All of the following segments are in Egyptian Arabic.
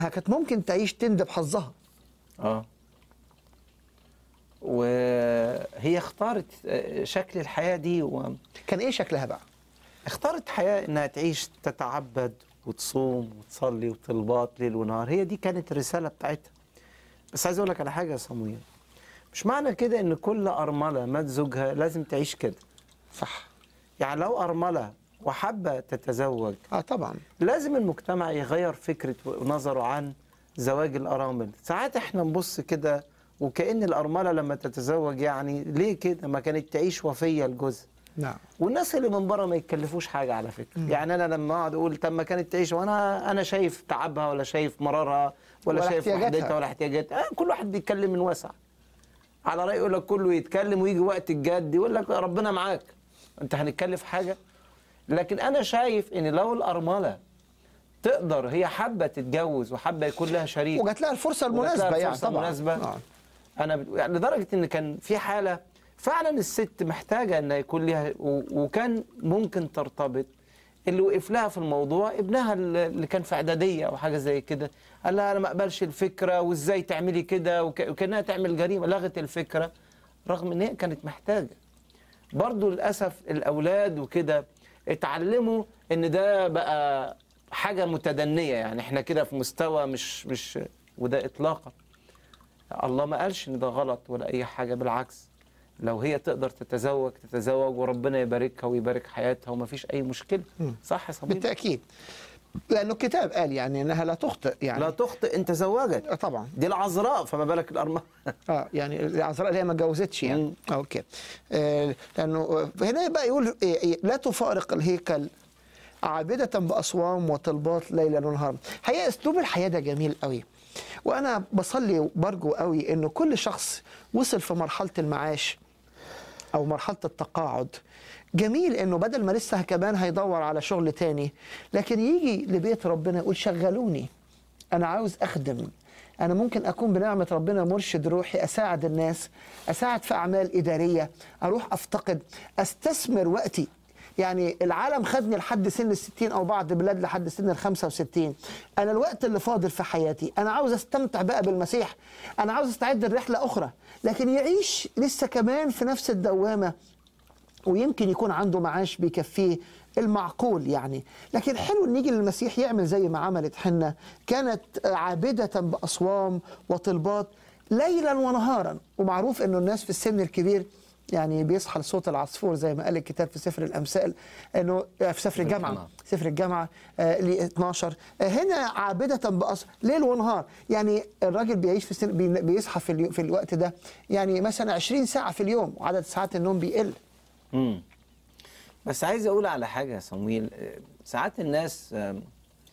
كانت ممكن تعيش تندب حظها اه وهي اختارت آه، شكل الحياة دي و... كان ايه شكلها بقى اختارت حياة انها تعيش تتعبد وتصوم وتصلي وطلبات ليل ونهار هي دي كانت الرسالة بتاعتها بس عايز اقول لك على حاجة يا صمويل مش معنى كده ان كل أرملة مات زوجها لازم تعيش كده صح يعني لو أرملة وحابة تتزوج اه طبعا لازم المجتمع يغير فكرة نظره عن زواج الأرامل ساعات احنا نبص كده وكأن الأرملة لما تتزوج يعني ليه كده ما كانت تعيش وفية لجوزها نعم والناس اللي من بره ما يتكلفوش حاجه على فكره يعني انا لما اقعد اقول طب ما كانت تعيش وانا انا شايف تعبها ولا شايف مرارها ولا, ولا شايف احتياجاتها. وحدتها ولا احتياجاتها آه كل واحد بيتكلم من وسع على راي يقول لك كله يتكلم ويجي وقت الجد يقول لك ربنا معاك انت هنتكلف حاجه لكن انا شايف ان لو الارمله تقدر هي حابه تتجوز وحابه يكون لها شريك وجات لها الفرصه وجات المناسبه لها يعني الفرصة طبعا المناسبة. آه. انا بت- يعني لدرجه ان كان في حاله فعلا الست محتاجه ان يكون لها و- وكان ممكن ترتبط اللي وقف لها في الموضوع ابنها اللي كان في اعداديه او حاجه زي كده قال لها انا ما اقبلش الفكره وازاي تعملي كده وك- وكانها تعمل جريمه لغت الفكره رغم ان هي كانت محتاجه برضو للاسف الاولاد وكده اتعلموا ان ده بقى حاجه متدنيه يعني احنا كده في مستوى مش مش وده اطلاقا الله ما قالش ان ده غلط ولا اي حاجه بالعكس لو هي تقدر تتزوج تتزوج وربنا يباركها ويبارك حياتها وما فيش اي مشكله صح يا صديقي بالتاكيد لانه الكتاب قال يعني انها لا تخطئ يعني لا تخطئ ان تزوجت آه طبعا دي العذراء فما بالك الارمله اه يعني العذراء اللي هي ما اتجوزتش يعني مم. اوكي آه لانه آه، هنا بقى يقول إيه إيه لا تفارق الهيكل عابدة بأصوام وطلبات ليلا ونهارا حقيقة أسلوب الحياة ده جميل قوي وأنا بصلي وبرجو قوي إن كل شخص وصل في مرحلة المعاش أو مرحلة التقاعد جميل إنه بدل ما لسه كمان هيدور على شغل تاني لكن يجي لبيت ربنا يقول شغلوني أنا عاوز أخدم أنا ممكن أكون بنعمة ربنا مرشد روحي أساعد الناس أساعد في أعمال إدارية أروح أفتقد أستثمر وقتي يعني العالم خدني لحد سن الستين أو بعض البلاد لحد سن الخمسة وستين أنا الوقت اللي فاضل في حياتي أنا عاوز أستمتع بقى بالمسيح أنا عاوز أستعد لرحلة أخرى لكن يعيش لسه كمان في نفس الدوامة ويمكن يكون عنده معاش بيكفيه المعقول يعني لكن حلو ان يجي للمسيح يعمل زي ما عملت حنة كانت عابدة بأصوام وطلبات ليلا ونهارا ومعروف انه الناس في السن الكبير يعني بيصحى لصوت العصفور زي ما قال الكتاب في سفر الامثال انه في سفر الجامعه الجامعة. سفر الجامعه آه ل 12 آه هنا عابده بأص ليل ونهار يعني الراجل بيعيش في السن بي- بيصحى في, اليو في الوقت ده يعني مثلا 20 ساعه في اليوم وعدد ساعات النوم بيقل مم. بس عايز اقول على حاجه يا صمويل آه، ساعات الناس آم،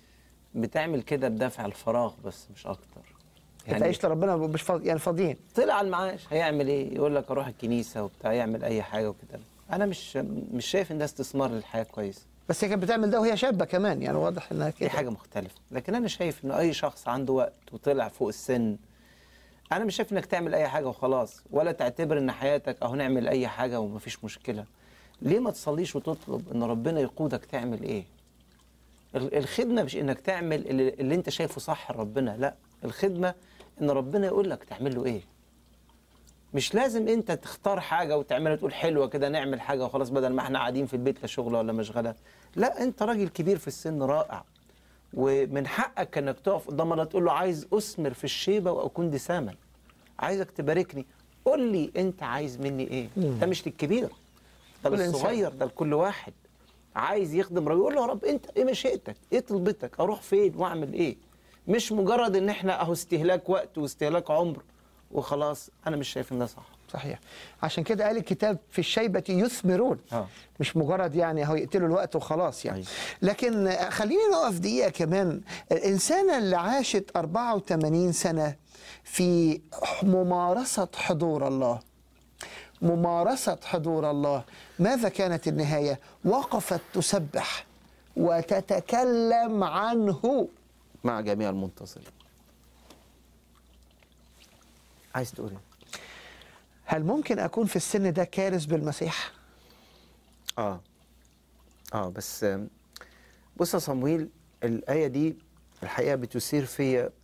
بتعمل كده بدافع الفراغ بس مش اكتر يعني بتعيش لربنا مش فاضي يعني فاضيين طلع المعاش هيعمل ايه يقول لك اروح الكنيسه وبتاع يعمل اي حاجه وكده انا مش مش شايف ان ده استثمار للحياه كويس بس هي كانت بتعمل ده وهي شابه كمان يعني واضح انها دي كده حاجه مختلفه لكن انا شايف ان اي شخص عنده وقت وطلع فوق السن انا مش شايف انك تعمل اي حاجه وخلاص ولا تعتبر ان حياتك اهو نعمل اي حاجه ومفيش مشكله ليه ما تصليش وتطلب ان ربنا يقودك تعمل ايه ال- الخدمه مش انك تعمل اللي, اللي انت شايفه صح لربنا لا الخدمه ان ربنا يقول لك تعمل له ايه مش لازم انت تختار حاجه وتعملها تقول حلوه كده نعمل حاجه وخلاص بدل ما احنا قاعدين في البيت لا شغل ولا مشغله لا انت راجل كبير في السن رائع ومن حقك انك تقف قدام الله تقول له عايز اثمر في الشيبه واكون دساما عايزك تباركني قول لي انت عايز مني ايه ده مش للكبير ده كل إنسان. للصغير ده لكل واحد عايز يخدم ربنا يقول له يا رب انت ايه مشيئتك ايه طلبتك اروح فين واعمل ايه مش مجرد ان احنا اهو استهلاك وقت واستهلاك عمر وخلاص انا مش شايف ان ده صح صحيح عشان كده قال الكتاب في الشيبة يثمرون آه. مش مجرد يعني هو يقتلوا الوقت وخلاص يعني أيوة. لكن خلينا نقف دقيقة كمان الإنسانة اللي عاشت 84 سنة في ممارسة حضور الله ممارسة حضور الله ماذا كانت النهاية وقفت تسبح وتتكلم عنه مع جميع المنتصرين عايز تقول ايه هل ممكن أكون في السن ده كارث بالمسيح؟ اه اه بس آم، بص يا صمويل الآية دي الحقيقة بتثير فيا